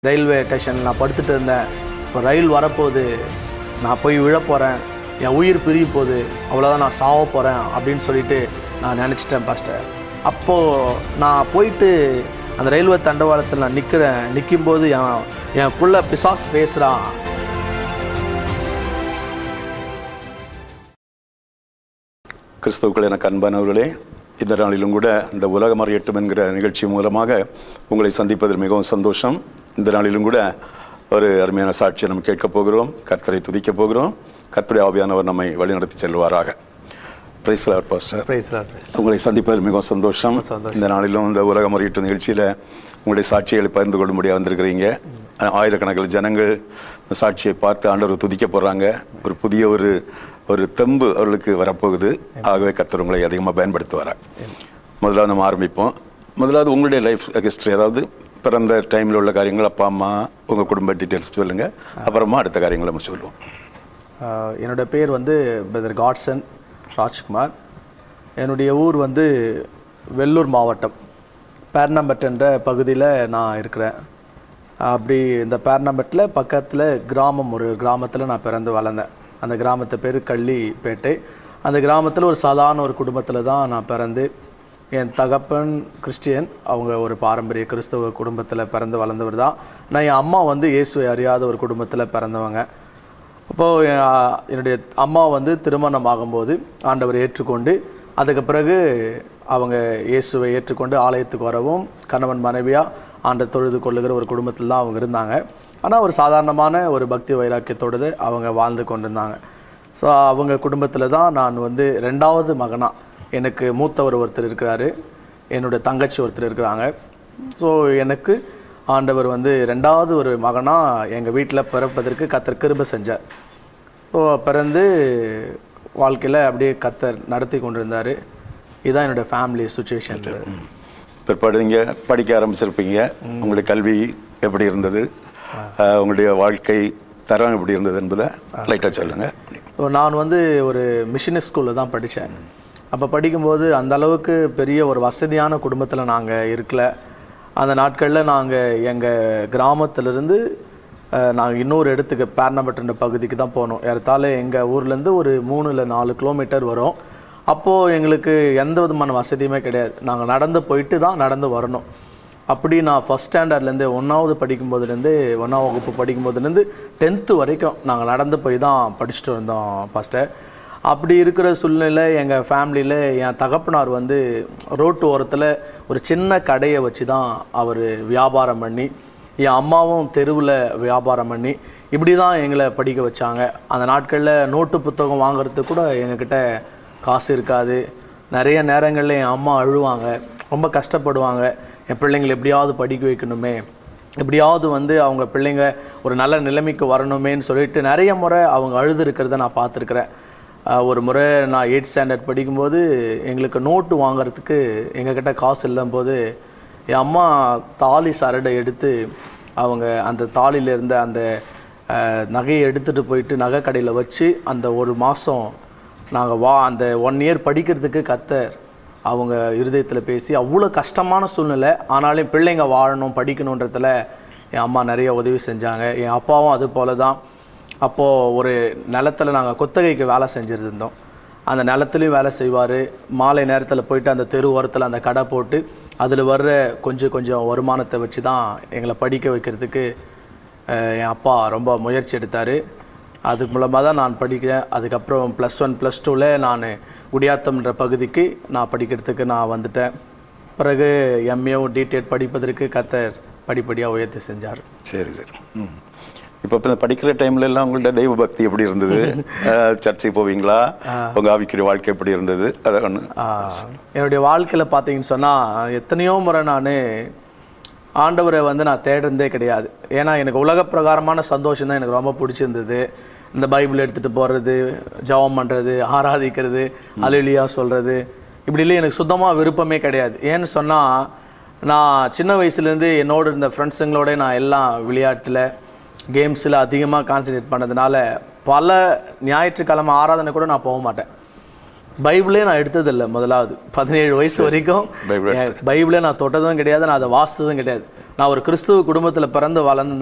Railway ஸ்டேஷனில் நான் படுத்துட்டு இருந்தேன் இப்போ ரயில் வரப்போகுது நான் போய் விழ போகிறேன் என் உயிர் பிரிய போகுது அவ்வளோதான் நான் சாவ போகிறேன் அப்படின்னு சொல்லிட்டு நான் நினச்சிட்டேன் பாஸ்டர் அப்போது நான் போயிட்டு அந்த ரயில்வே தண்டவாளத்தில் நான் நிற்கிறேன் நிற்கும்போது என் எனக்குள்ள பிசாஸ் பேசுகிறான் கிறிஸ்துவுக்கள் எனக்கு அன்பானவர்களே இந்த நாளிலும் கூட இந்த உலகம் அறியட்டும் என்கிற நிகழ்ச்சி மூலமாக உங்களை சந்திப்பதில் மிகவும் சந்தோஷம் இந்த நாளிலும் கூட ஒரு அருமையான சாட்சியை நம்ம கேட்கப் போகிறோம் கர்த்தரை துதிக்கப் போகிறோம் கர்த்தருடைய ஆவியானவர் நம்மை வழிநடத்தி செல்வாராக பிரைஸ் பாஸ்டர் Praise Lord. உங்களை சந்திப்பதில் மிகவும் சந்தோஷம் சந்தோஷம். இந்த நாளிலும் இந்த உலகம் அறியட்டும் நிகழ்ச்சியில் உங்களுடைய சாட்சிகளை பகிர்ந்து கொள்ளும்படியாக வந்திருக்கிறீங்க ஆயிரக்கணக்கில் ஜனங்கள் இந்த சாட்சியை பார்த்து ஆண்டவர் துதிக்க போகிறாங்க ஒரு புதிய ஒரு ஒரு தெம்பு அவர்களுக்கு வரப்போகுது ஆகவே கர்த்தர் உங்களை அதிகமாக பயன்படுத்துவாரா முதலாவது நம்ம ஆரம்பிப்போம் முதலாவது உங்களுடைய லைஃப் ஹிஸ்ட்ரி அதாவது பிறந்த டைமில் உள்ள காரியங்கள் அப்பா அம்மா உங்கள் குடும்ப டீட்டெயில்ஸ் சொல்லுங்க அப்புறமா அடுத்த காரியங்களை நம்ம சொல்லுவோம் ஆஹ் என்னோட பேர் வந்து பிரதர் காட்சன் ராஜ்குமார் என்னுடைய ஊர் வந்து வெள்ளூர் மாவட்டம் பேர்னம்பட் என்ற பகுதியில் நான் இருக்கிறேன் அப்படி இந்த பேர்னம்பட்டில் பக்கத்தில் கிராமம் ஒரு கிராமத்தில் நான் பிறந்து வளர்ந்தேன் அந்த கிராமத்து பேர் கள்ளிப்பேட்டை அந்த கிராமத்தில் ஒரு சாதாரண ஒரு குடும்பத்தில் தான் நான் பிறந்து என் தகப்பன் கிறிஸ்டியன் அவங்க ஒரு பாரம்பரிய கிறிஸ்தவ குடும்பத்தில் பிறந்து வளர்ந்தவர் தான் நான் என் அம்மா வந்து இயேசுவை அறியாத ஒரு குடும்பத்தில் பிறந்தவங்க அப்போது என்னுடைய அம்மா வந்து திருமணம் ஆகும்போது ஆண்டவர் ஏற்றுக்கொண்டு அதுக்கு பிறகு அவங்க இயேசுவை ஏற்றுக்கொண்டு ஆலயத்துக்கு வரவும் கணவன் மனைவியாக ஆண்டை தொழுது கொள்ளுகிற ஒரு குடும்பத்தில் தான் அவங்க இருந்தாங்க ஆனால் ஒரு சாதாரணமான ஒரு பக்தி வைராக்கியத்தோடு அவங்க வாழ்ந்து கொண்டிருந்தாங்க ஸோ அவங்க குடும்பத்தில் தான் நான் வந்து ரெண்டாவது மகனாக எனக்கு மூத்தவர் ஒருத்தர் இருக்கிறாரு என்னுடைய தங்கச்சி ஒருத்தர் இருக்கிறாங்க ஸோ எனக்கு ஆண்டவர் வந்து ரெண்டாவது ஒரு மகனாக எங்கள் வீட்டில் பிறப்பதற்கு கத்தர் கிருபை செஞ்சார் ஸோ பிறந்து வாழ்க்கையில் அப்படியே கத்தர் நடத்தி கொண்டிருந்தார் இதுதான் என்னோட ஃபேமிலி சுச்சுவேஷன் பிற்பாடு நீங்கள் படிக்க ஆரம்பிச்சிருப்பீங்க உங்களுடைய கல்வி எப்படி இருந்தது அஹ், உங்களுடைய வாழ்க்கை தரம் எப்படி இருந்தது என்பதை லைட்டாக சொல்லுங்க ஸோ நான் வந்து ஒரு மிஷினரி ஸ்கூலில் தான் படித்தேன் அப்போ படிக்கும்போது அந்த அளவுக்கு பெரிய ஒரு வசதியான குடும்பத்தில் நாங்கள் இருக்கல அந்த நாட்களில் நாங்கள் எங்கள் கிராமத்திலிருந்து நாங்கள் இன்னொரு இடத்துக்கு பேர்னம்பட்டுன்ற பகுதிக்கு தான் போனோம் ஏறத்தாழ எங்கள் ஊர்லேருந்து ஒரு மூணு இல்லை நாலு கிலோமீட்டர் வரும் அப்போது எங்களுக்கு எந்த விதமான வசதியுமே கிடையாது நாங்கள் நடந்து போயிட்டு தான் நடந்து வரணும் அப்படி நான் ஃபஸ்ட் ஸ்டாண்டர்ட்லேருந்து ஒன்றாவது படிக்கும்போதுலேருந்து ஒன்றாம் வகுப்பு படிக்கும்போதுலேருந்து டென்த்து வரைக்கும் நாங்கள் நடந்து போய் தான் படிச்சுட்டு வந்தோம் ஃபஸ்ட்டு அப்படி இருக்கிற சூழ்நிலை எங்கள் ஃபேமிலியில் என் தகப்பனார் வந்து ரோட்டு ஓரத்தில் ஒரு சின்ன கடையை வச்சு தான் அவர் வியாபாரம் பண்ணி என் அம்மாவும் தெருவில் வியாபாரம் பண்ணி இப்படி தான் எங்களை படிக்க வச்சாங்க அந்த நாட்களில் நோட்டு புத்தகம் வாங்குறதுக்கு கூட எங்ககிட்ட காசு இருக்காது நிறைய நேரங்களில் என் அம்மா அழுவாங்க ரொம்ப கஷ்டப்படுவாங்க என் பிள்ளைங்களை எப்படியாவது படிக்க வைக்கணுமே எப்படியாவது வந்து அவங்க பிள்ளைங்க ஒரு நல்ல நிலைமைக்கு வரணுமேன்னு சொல்லிட்டு நிறைய முறை அவங்க அழுது இருக்கிறத நான் பார்த்துருக்குறேன் ஆஹ் ஒரு முறை நான் எயிட் ஸ்டாண்டர்ட் படிக்கும்போது எங்களுக்கு நோட்டு வாங்குறதுக்கு எங்ககிட்ட காசு இல்லாம்போது என் அம்மா தாலி சரடை எடுத்து அவங்க அந்த தாலியில் இருந்த அந்த ஆஹ், நகையை எடுத்துகிட்டு போயிட்டு நகை கடையில் வச்சு அந்த ஒரு மாதம் நாங்கள் வா அந்த ஒன் இயர் படிக்கிறதுக்கு கத்தர் அவங்க இருதயத்தில் பேசி அவ்வளோ கஷ்டமான சூழ்நிலை ஆனாலும் பிள்ளைங்க வாழணும் படிக்கணுன்றதுல என் அம்மா நிறைய உதவி செஞ்சாங்க என் அப்பாவும் அது போல தான் அப்போது ஒரு நிலத்துல நாங்கள் குத்தகைக்கு வேலை செஞ்சுருந்தோம் அந்த நிலத்துலையும் வேலை செய்வார் மாலை நேரத்தில் போயிட்டு அந்த தெரு ஓரத்தில் அந்த கடை போட்டு அதில் வர்ற கொஞ்சம் கொஞ்சம் வருமானத்தை வச்சு தான் எங்களை படிக்க வைக்கிறதுக்கு அஹ், என் அப்பா ரொம்ப முயற்சி எடுத்தார் அது மூலமாக தான் நான் படிக்கிறேன் அதுக்கப்புறம் ப்ளஸ் ஒன் ப்ளஸ் டூவில் நான் குடியாத்தம்ன்ற பகுதிக்கு நான் படிக்கிறதுக்கு நான் வந்துட்டேன் பிறகு எம்ஏவும் டிடெட் படிப்பதற்கு கத்தர் படிப்படியாக உயர்த்தி செஞ்சார் சரி சரி ம். இப்போ இப்போ படிக்கிற டைம்ல எல்லாம் உங்கள்ட்ட தெய்வ பக்தி எப்படி இருந்தது அஹ், சர்ச்சைக்கு போவீங்களா உங்க ஆவிக்குரிய வாழ்க்கை எப்படி இருந்தது அதை ஒன்று ஆஹ், என்னுடைய வாழ்க்கையில் பார்த்தீங்கன்னு சொன்னால் எத்தனையோ முறை நான் ஆண்டவரை வந்து நான் தேடுறதே கிடையாது ஏன்னா எனக்கு உலக பிரகாரமான சந்தோஷம் தான் எனக்கு ரொம்ப பிடிச்சிருந்தது இந்த பைபிள் எடுத்துகிட்டு போகிறது ஜெபம் பண்ணுறது ஆராதிக்கிறது அலுலியா சொல்கிறது இப்படிலாம் எனக்கு சுத்தமாக விருப்பமே கிடையாது ஏன்னு சொன்னால் நான் சின்ன வயசுலேருந்து என்னோட இருந்த ஃப்ரெண்ட்ஸுங்களோட நான் எல்லாம் விளையாட்டில் கேம்ஸில் அதிகமாக கான்சன்ட்ரேட் பண்ணதுனால பல ஞாயிற்றுக்கிழமை ஆராதனை கூட நான் போக மாட்டேன் பைபிளே நான் எடுத்ததில்லை முதலாவது பதினேழு வயசு வரைக்கும் பைபிள் என் பைபிளே நான் தொட்டதும் கிடையாது நான் அதை வாசித்ததும் கிடையாது நான் ஒரு கிறிஸ்துவ குடும்பத்தில் பிறந்து வளர்ந்த